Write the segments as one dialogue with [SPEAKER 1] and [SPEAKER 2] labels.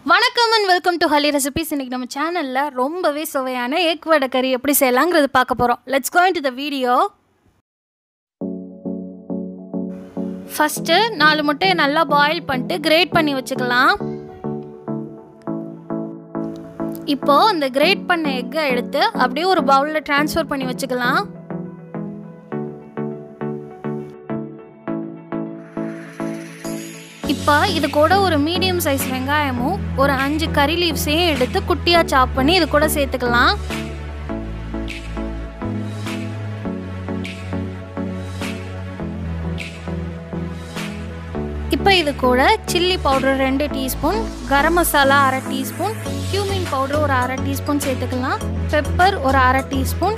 [SPEAKER 1] வணக்கம் and welcome to Hali recipes இன்னைக்கு நம்ம சேனலில் ரொம்பவே சுவையான எக் வடை கறி எப்படி செய்யலாங்கிறது பார்க்க போகிறோம் let's go into the video first நாலு முட்டையை நல்லா பாயில் பண்ணிட்டு கிரேட் பண்ணி வச்சுக்கலாம் இப்போ அந்த கிரேட் பண்ண எக்கை எடுத்து அப்படியே ஒரு பவுலில் ட்ரான்ஸ்ஃபர் பண்ணி வச்சுக்கலாம் இப்போ இது கூட ஒரு மீடியம் சைஸ் வெங்காயமும் ஒரு அஞ்சு கறி லீவ்ஸையும் எடுத்து குட்டியாக சாப் பண்ணி இது கூட சேர்த்துக்கலாம் இப்போ இது கூட சில்லி பவுடர் ரெண்டு டீஸ்பூன் கரம் மசாலா அரை டீஸ்பூன் கியூமின் பவுடர் ஒரு அரை டீஸ்பூன் சேர்த்துக்கலாம் பெப்பர் ஒரு அரை டீஸ்பூன்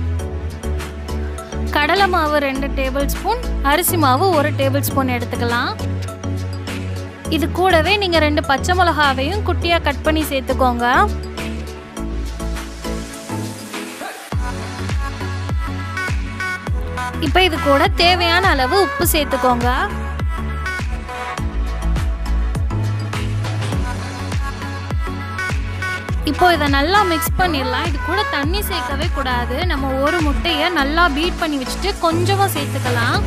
[SPEAKER 1] கடலை மாவு ரெண்டு டேபிள் ஸ்பூன் அரிசி மாவு ஒரு டேபிள் ஸ்பூன் எடுத்துக்கலாம் இது கூடவே நீங்கள் ரெண்டு பச்சை மிளகாவையும் குட்டியாக கட் பண்ணி சேர்த்துக்கோங்க இப்போ இது கூட தேவையான அளவு உப்பு சேர்த்துக்கோங்க இப்போ இதை நல்லா மிக்ஸ் பண்ணிடலாம் இது கூட தண்ணி சேர்க்கவே கூடாது நம்ம ஒரு முட்டையை நல்லா பீட் பண்ணி வச்சுட்டு கொஞ்சமாக சேர்த்துக்கலாம்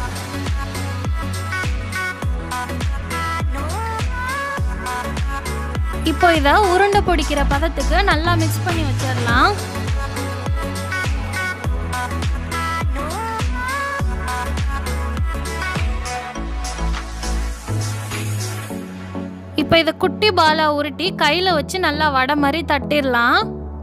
[SPEAKER 1] இப்போ இதை உருண்டை பிடிக்கிற பதத்துக்கு நல்லா மிக்ஸ் பண்ணி வச்சிடலாம் இப்போ இதை குட்டி பாலா உருட்டி கையில் வச்சு நல்லா வடை மாதிரி தட்டிடலாம்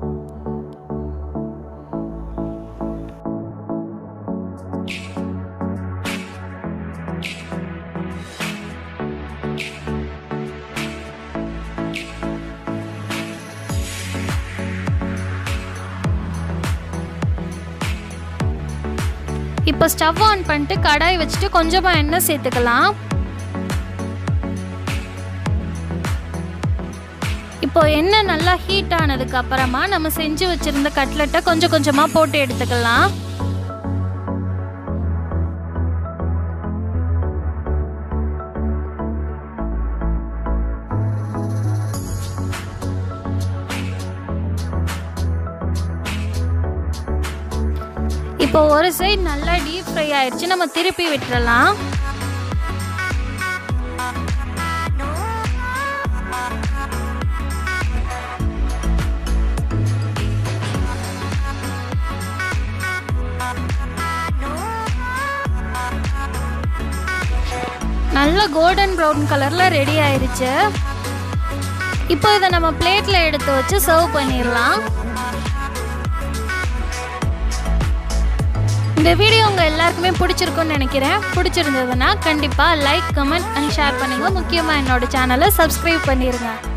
[SPEAKER 1] இப்போ ஸ்டவ் ஆன் பண்ணிட்டு கடாய் வச்சுட்டு கொஞ்சமாக எண்ணெய் சேர்த்துக்கலாம் இப்போ எண்ணெய் நல்லா ஹீட் ஆனதுக்கு அப்புறமா நம்ம செஞ்சு வச்சிருந்த கட்லெட்டை கொஞ்சம் கொஞ்சமாக போட்டு எடுத்துக்கலாம் இப்போ ஒரு சைடு நல்லா டீப் ஃப்ரை ஆயிடுச்சு நம்ம திருப்பி விட்டுறலாம் நல்ல கோல்டன் ப்ரௌன் கலரில் ரெடி ஆயிருச்சு இப்போ இதை நம்ம பிளேட்டில் எடுத்து வச்சு சர்வ் பண்ணிடலாம் இந்த வீடியோ உங்கள் எல்லாருக்குமே பிடிச்சிருக்குன்னு நினைக்கிறேன் பிடிச்சிருந்ததுன்னா கண்டிப்பாக லைக் கமெண்ட் அண்ட் ஷேர் பண்ணுங்கள் முக்கியமாக என்னோட சேனலை சப்ஸ்கிரைப் பண்ணிடுங்க